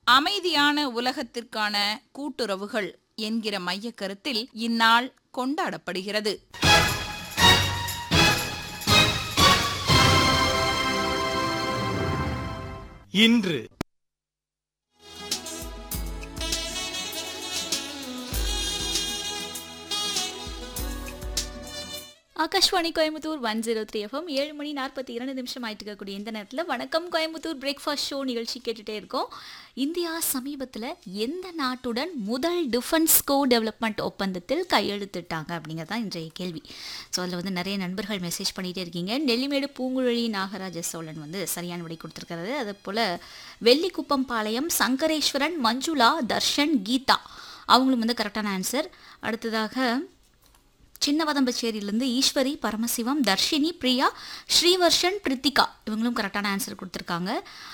அமைதியான உலகத்திற்கான கூட்டுறவுகள் என்கிற மையக் கருத்தில் இந்நாள் கொண்டாடப்படுகிறது இன்று Akashvani Coimbatore one zero three FM ஏழு மணி நாற்பத்தி இரண்டு நிமிஷம் ஆயிட்டு இருக்கக்கூடிய இந்த நேரத்தில் வணக்கம் கோயம்புத்தூர் பிரேக்ஃபாஸ்ட் ஷோ நிகழ்ச்சி கேட்டுட்டே இருக்கோம் இந்தியா சமீபத்தில் எந்த நாட்டுடன் முதல் டிஃபென்ஸ் கோ டெவலப்மெண்ட் ஒப்பந்தத்தில் கையெழுத்திட்டாங்க அப்படிங்கிறது தான் இன்றைய கேள்வி ஸோ அதில் வந்து நிறைய நண்பர்கள் மெசேஜ் பண்ணிகிட்டே இருக்கீங்க நெல்லிமேடு பூங்குழலி நாகராஜ சோழன் வந்து சரியான விடை கொடுத்துருக்காரு அதே போல் வெள்ளிக்குப்பம் பாளையம் சங்கரேஸ்வரன் மஞ்சுளா தர்ஷன் கீதா அவங்களும் வந்து கரெக்டான ஆன்சர் அடுத்ததாக சின்னவதம்பச்சேரியிலேருந்து ஈஸ்வரி பரமசிவம் தர்ஷினி பிரியா ஸ்ரீவர்ஷன் பிரித்திகா இவங்களும் கரெக்டான ஆன்சர் கொடுத்துருக்காங்க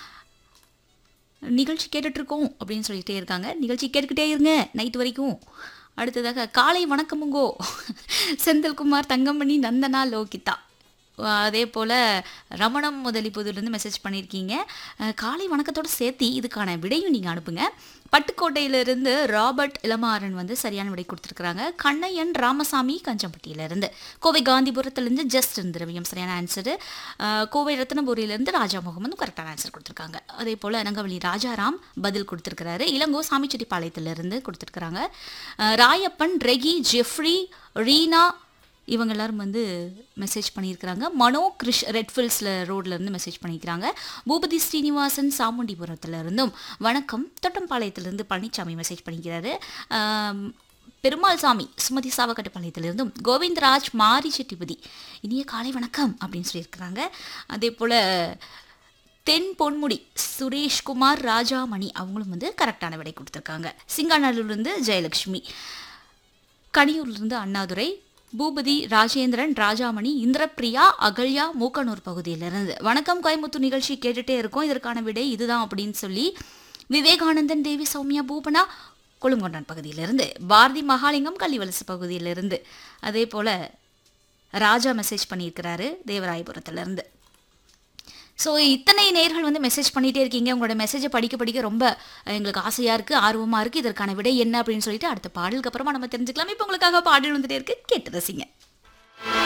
நிகழ்ச்சி கேட்டுட்ருக்கோம் அப்படின்னு சொல்லிட்டே இருக்காங்க நிகழ்ச்சி கேட்டுக்கிட்டே இருங்க நைட் வரைக்கும் அடுத்ததாக காலை வணக்கமுங்கோ செந்தில்குமார் தங்கமணி நந்தனா லோகிதா அதே போல் ரமணம் முதலிப்புதுலேருந்து மெசேஜ் பண்ணியிருக்கீங்க அஹ், காலை வணக்கத்தோடு சேர்த்து இதுக்கான விடையும் நீங்கள் அனுப்புங்க பட்டுக்கோட்டையிலிருந்து ராபர்ட் இளமாறன் வந்து சரியான விடை கொடுத்துருக்குறாங்க கண்ணையன் ராமசாமி கஞ்சம்பட்டியிலிருந்து கோவை காந்திபுரத்துலேருந்து ஜஸ்ட் திரவியம் சரியான ஆன்சரு கோவை ரத்னபுரியிலேருந்து ராஜா முகமது கரெக்டான ஆன்சர் கொடுத்துருக்காங்க அதே போல் நங்கவழி ராஜாராம் பதில் கொடுத்துருக்கிறாரு இளங்கோ சாமிச்செட்டிப்பாளையத்திலிருந்து கொடுத்துருக்குறாங்க அஹ், ராயப்பன் ரெகி ஜெஃப்ரி ரீனா இவங்க எல்லாரும் வந்து மெசேஜ் பண்ணியிருக்கிறாங்க மனோ கிருஷ் ரெட்ஃபில்ஸில் ரோட்லேருந்து மெசேஜ் பண்ணியிருக்கிறாங்க பூபதி ஸ்ரீனிவாசன் சாமுண்டிபுரத்துல இருந்தும் வணக்கம் தொட்டம்பாளையத்திலிருந்து பழனிசாமி மெசேஜ் பண்ணிக்கிறாரு ஆம், பெருமாள் சாமி சுமதி சாவக்கட்டுப்பாளையத்திலிருந்தும் கோவிந்தராஜ் மாரி செட்டிபதி இனிய காலை வணக்கம் அப்படின்னு சொல்லியிருக்கிறாங்க அதே போல் தென் பொன்முடி சுரேஷ்குமார் ராஜாமணி அவங்களும் வந்து கரெக்டான விடை கொடுத்துருக்காங்க சிங்காநல்லூர்லேருந்து ஜெயலக்ஷ்மி கனியூர்லேருந்து அண்ணாதுரை பூபதி ராஜேந்திரன் ராஜாமணி இந்திரப்பிரியா அகல்யா மூக்கனூர் பகுதியிலிருந்து வணக்கம் கோயம்புத்தூர் நிகழ்ச்சி கேட்டுட்டே இருக்கோம் இதற்கான விடை இதுதான் அப்படின்னு சொல்லி விவேகானந்தன் தேவி சௌமியா பூபனா கொழுங்கொண்டான் பகுதியிலிருந்து பாரதி மகாலிங்கம் கள்ளிவலசு பகுதியிலிருந்து அதே போல் ராஜா மெசேஜ் பண்ணியிருக்கிறாரு தேவராயபுரத்துலேருந்து ஸோ இத்தனை நேர்கள் வந்து மெசேஜ் பண்ணிகிட்டே இருக்கீங்க உங்களோட மெசேஜை படிக்க படிக்க ரொம்ப எங்களுக்கு ஆசையாக இருக்குது ஆர்வமாக இருக்குது இதற்கான விடை என்ன அப்படின்னு சொல்லிட்டு அடுத்த பாடலுக்கு அப்புறமா நம்ம தெரிஞ்சுக்கலாம் இப்போ உங்களுக்காக பாடல் வந்துட்டே இருக்கு கேட்டு ரசிங்க